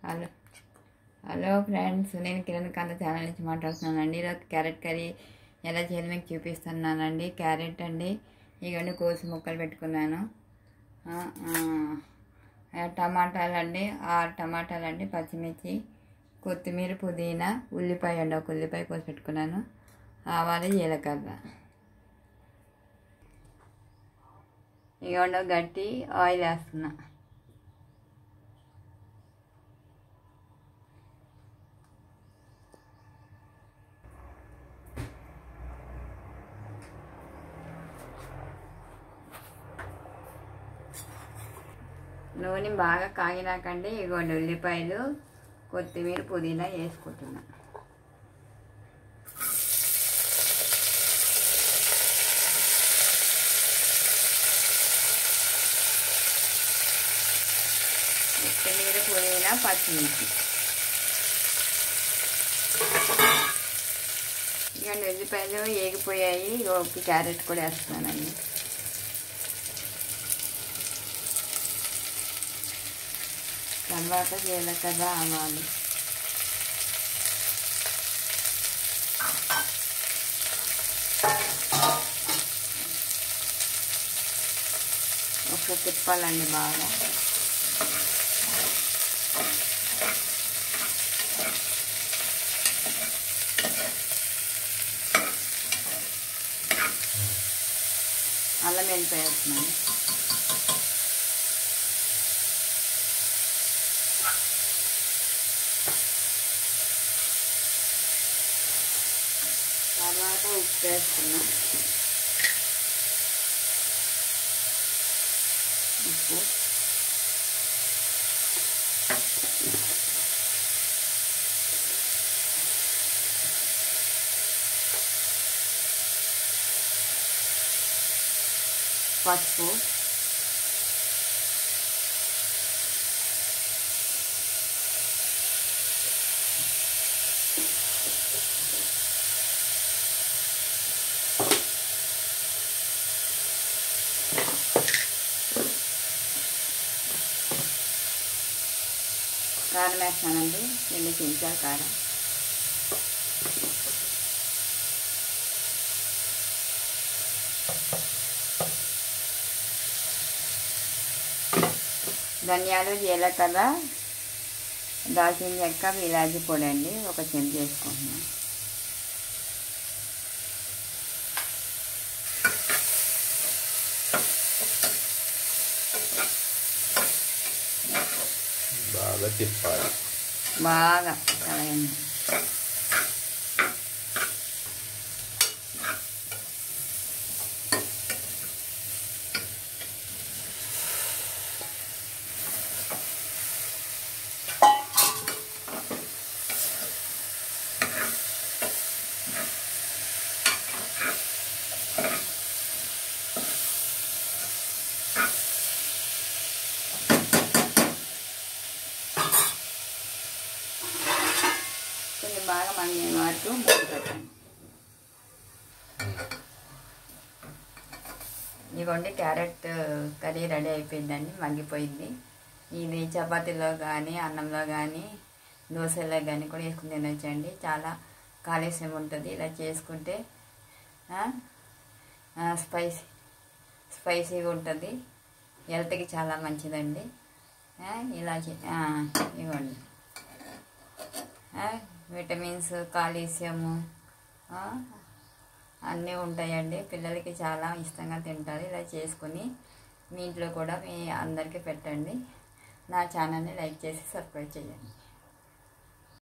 hello hello friends నేను కిరణ్ కాంత channel నుంచి మాట్లాడుతున్నానండి ఈరోజు క్యారెట్ కర్రీ ఎలా చేయాలో మీకు చూపిస్తున్నానండి క్యారెట్ అండి ఇవన్నీ కోసి ముక్కలు పెట్టుకున్నాను ఆ, ఆ, టమాటాలు అండి ఆరు టమాటాలు అండి పచ్చిమిర్చి కొత్తిమీర పుదీనా ఉల్లిపాయ అండి ఒక ఉల్లిపాయ కోసి పెట్టుకున్నాను ఆవాలు జీలకర్ర ఇవ్వండి గట్టి ఆయిల్ వేస్తున్నా నూనె బాగా కాగినాకండి ఇగోండి ఉల్లిపాయలు కొత్తిమీర పుదీనా వేసుకుంటున్నా కొత్తిమీర పుదీనా పచ్చిమిర్చి ఇక ఉల్లిపాయలు ఏగిపోయాయి ఒక క్యారెట్ కూడా వేస్తున్నానండి తర్వాత జీలకర్ర ఆవాలు ఒక తిప్పాలండి బాగా అల్లం వెళ్ళిపోయేస్తున్నాను తర్వాత ఉప్పు వేస్తున్నా ఉప్పు పసుపు కారం వేస్తానండి రెండు చెంచాలు కారం ధనియాలు జీలకర్ర దాల్చిన చెక్క ఇలాచి పొడి అండి ఒక చెంచా వేసుకుంటున్నాను బాగా తిప్పాలి బాగా కలయండి కొంచెం బాగా మగ్గిన వరకు మూత పెట్టండి ఇదిగోండి క్యారెట్ కర్రీ రెడీ అయిపోయిందండి మగ్గిపోయింది ఇది చపాతీలో కానీ అన్నంలో కానీ దోశలో కానీ కూడా వేసుకుని తినొచ్చండి చాలా కాలుష్యం ఉంటుంది ఇలా చేసుకుంటే ఆ, ఆ, స్పైసీ స్పైసీగా ఉంటుంది హెల్త్కి చాలా మంచిదండి ఆ, ఇలా చే- ఆ, ఇవ్వండి ఆ, విటమిన్స్ కాల్షియము ఆ, అన్నీ ఉంటాయండి పిల్లలకి చాలా ఇష్టంగా తింటారు ఇలా చేసుకుని మీ ఇంట్లో కూడా మీ అందరికీ పెట్టండి నా ఛానల్ని లైక్ చేసి సబ్స్క్రైబ్ చేయండి